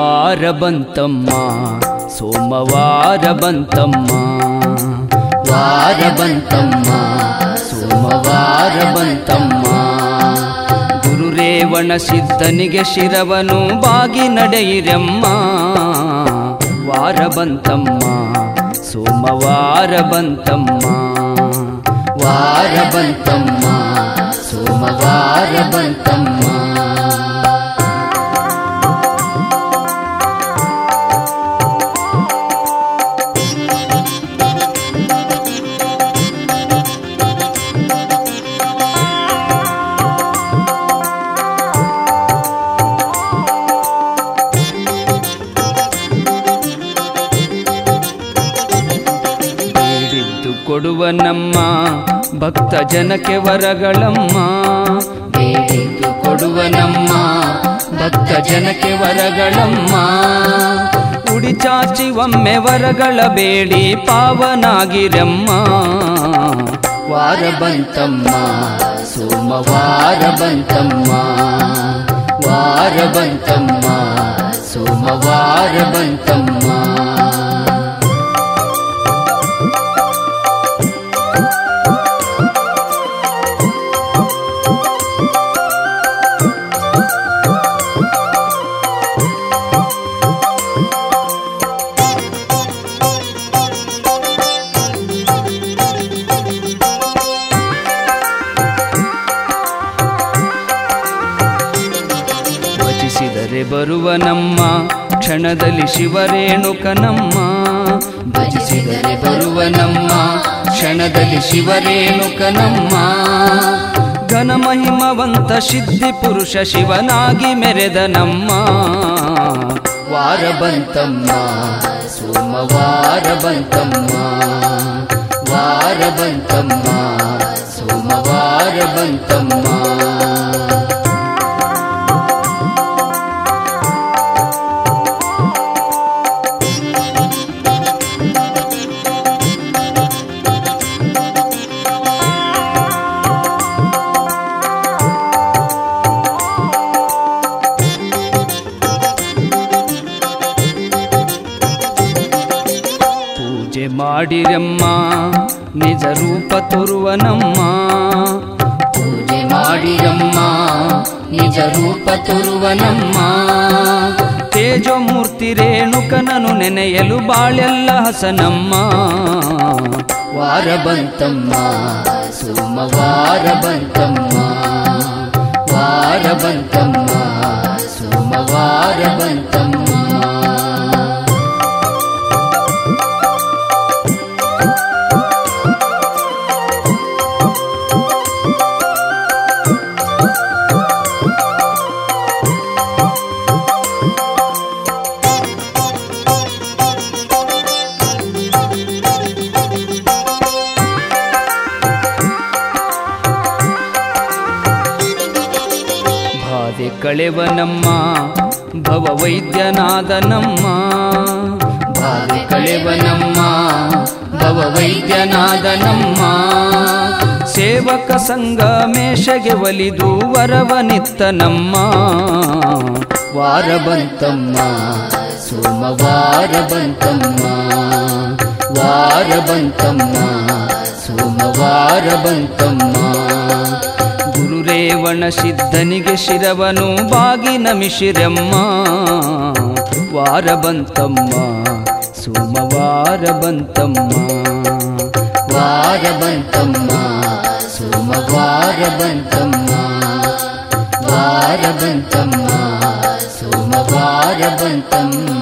ವಾರ ಬಂತಮ್ಮ ಸೋಮವಾರ ಬಂತಮ್ಮ ವಾರ ಬಂತಮ್ಮ ಸೋಮವಾರ ಬಂತಮ್ಮ ಗುರುರೇವಣ ಸಿದ್ಧನಿಗೆ ಶಿರವನು ಬಾಗಿ ನಡೆಯಿರಮ್ಮ ವಾರ ಬಂತಮ್ಮ ಸೋಮವಾರ ಬಂತಮ್ಮ ವಾರ ಬಂತಮ್ಮ ಸೋಮವಾರ ಬಂತಮ್ಮ ಬೇಡಿದ್ದು ಕೊಡುವ ನಮ್ಮ ಭಕ್ತ ಜನಕ್ಕೆ ವರಗಳಮ್ಮ ಬೇಡಿದ್ದು ಕೊಡುವ ನಮ್ಮ ಭಕ್ತ ಜನಕ್ಕೆ ವರಗಳಮ್ಮ ಉಡಿ ಚಾಚಿ ಒಮ್ಮೆ ವರಗಳ ಬೇಡಿ ಪಾವನಾಗಿರಮ್ಮ ವಾರ ಬಂತಮ್ಮ ಸೋಮವಾರ ಬಂತಮ್ಮ ವಾರ ಬಂತಮ್ಮ ಸೋಮವಾರ ಬಂತಮ್ಮ ಭಜಿಸಿದರೆ ಬರುವ ನಮ್ಮ ಕ್ಷಣದಲ್ಲಿ ಶಿವರೇಣುಕನಮ್ಮ ಭಜಿಸಿದರೆ ಬರುವ ನಮ್ಮ ಕ್ಷಣದಲ್ಲಿ ಶಿವರೇಣುಕನಮ್ಮ ಘನಮಹಿಮವಂತ ಸಿದ್ಧಿ ಪುರುಷ ಶಿವನಾಗಿ ಮೆರೆದ ನಮ್ಮ ವಾರ ಬಂತಮ್ಮ ಸೋಮವಾರ ಬಂತಮ್ಮ ವಾರ ಬಂತಮ್ಮ ಸೋಮವಾರ ಬಂತಮ್ಮ ಪೂಜೆ ಮಾಡಿರಮ್ಮ ನಿಜ ರೂಪ ತೋರುವನಮ್ಮ ಪೂಜೆ ಮಾಡಿರಮ್ಮ ನಿಜ ರೂಪ ತೋರುವನಮ್ಮ ತೇಜೋಮೂರ್ತಿ ರೇಣುಕನನು ನೆನೆಯಲು ಬಾಳೆಲ್ಲ ಹಸನಮ್ಮ ವಾರ ಬಂತಮ್ಮ ಸೋಮವಾರ ಬಂತಮ್ಮ ವಾರ ಬಂತಮ್ಮ ಸೋಮವಾರ ಬಂತಮ್ಮ ಬಾಧೆ ಕಳೆವನಮ್ಮ ಭವ ವೈದ್ಯನಾದನಮ್ಮ ಬಾಧೆ ಕಳೆವನಮ್ಮ ಭವ ವೈದ್ಯನಾದನಮ್ಮ ಸೇವಕ ಸಂಘ ಮೇಷಗೆ ಒಲಿದು ವರವನಿತ್ತನಮ್ಮ ವಾರ ಬಂತಮ್ಮ ಸೋಮವಾರ ಬಂತಮ್ಮ ವಾರ ಬಂತಮ್ಮ ಸೋಮವಾರ ಬಂತಮ್ಮ ಗುರುರೇವಣ ಸಿದ್ಧನಿಗೆ ಶಿರವನು ಬಾಗಿ ನಮಿಶಿರಮ್ಮ ವಾರ ಬಂತಮ್ಮ ಸೋಮವಾರ ಬಂತಮ್ಮ ವಾರ ಬಂತಮ್ಮ ಸೋಮವಾರ ಬಂತಮ್ಮ ವಾರ ಬಂತಮ್ಮ ಸೋಮವಾರ ಬಂತಮ್ಮ